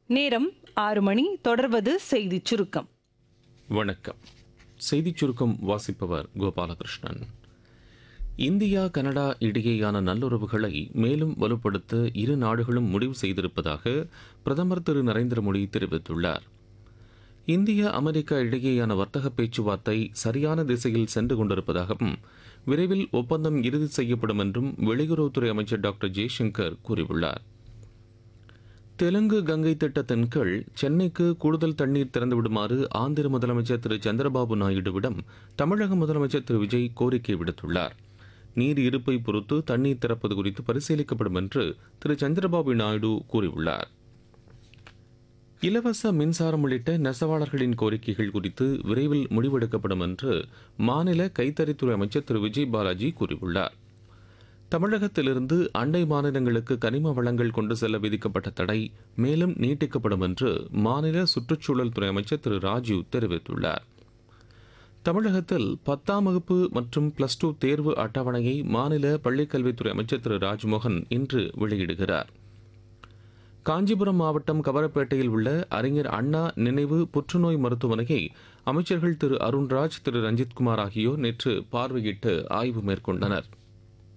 நேரம் ஆறு மணி தொடர்வது செய்திச் சுருக்கம் வணக்கம் செய்திச் சுருக்கம் வாசிப்பவர் கோபாலகிருஷ்ணன் இந்தியா கனடா இடையேயான நல்லுறவுகளை மேலும் வலுப்படுத்த இரு நாடுகளும் முடிவு செய்திருப்பதாக பிரதமர் திரு நரேந்திர மோடி தெரிவித்துள்ளார் இந்தியா அமெரிக்கா இடையேயான வர்த்தக பேச்சுவார்த்தை சரியான திசையில் சென்று கொண்டிருப்பதாகவும் விரைவில் ஒப்பந்தம் இறுதி செய்யப்படும் என்றும் வெளியுறவுத்துறை அமைச்சர் டாக்டர் ஜெய்சங்கர் கூறியுள்ளார் தெலுங்கு கங்கை திட்டத்தின் கீழ் சென்னைக்கு கூடுதல் தண்ணீர் திறந்துவிடுமாறு ஆந்திர முதலமைச்சர் திரு சந்திரபாபு நாயுடுவிடம் தமிழக முதலமைச்சர் திரு விஜய் கோரிக்கை விடுத்துள்ளார் நீர் இருப்பை பொறுத்து தண்ணீர் திறப்பது குறித்து பரிசீலிக்கப்படும் என்று திரு சந்திரபாபு நாயுடு கூறியுள்ளார் இலவச மின்சாரம் உள்ளிட்ட நெசவாளர்களின் கோரிக்கைகள் குறித்து விரைவில் முடிவெடுக்கப்படும் என்று மாநில கைத்தறித்துறை அமைச்சர் திரு விஜய் பாலாஜி கூறியுள்ளார் தமிழகத்திலிருந்து அண்டை மாநிலங்களுக்கு கனிம வளங்கள் கொண்டு செல்ல விதிக்கப்பட்ட தடை மேலும் நீட்டிக்கப்படும் என்று மாநில சுற்றுச்சூழல் துறை அமைச்சர் திரு ராஜீவ் தெரிவித்துள்ளார் தமிழகத்தில் பத்தாம் வகுப்பு மற்றும் பிளஸ் டூ தேர்வு அட்டவணையை மாநில பள்ளிக்கல்வித்துறை அமைச்சர் திரு ராஜ்மோகன் இன்று வெளியிடுகிறார் காஞ்சிபுரம் மாவட்டம் கவரப்பேட்டையில் உள்ள அறிஞர் அண்ணா நினைவு புற்றுநோய் மருத்துவமனையை அமைச்சர்கள் திரு அருண்ராஜ் திரு ரஞ்சித்குமார் ஆகியோர் நேற்று பார்வையிட்டு ஆய்வு மேற்கொண்டனர்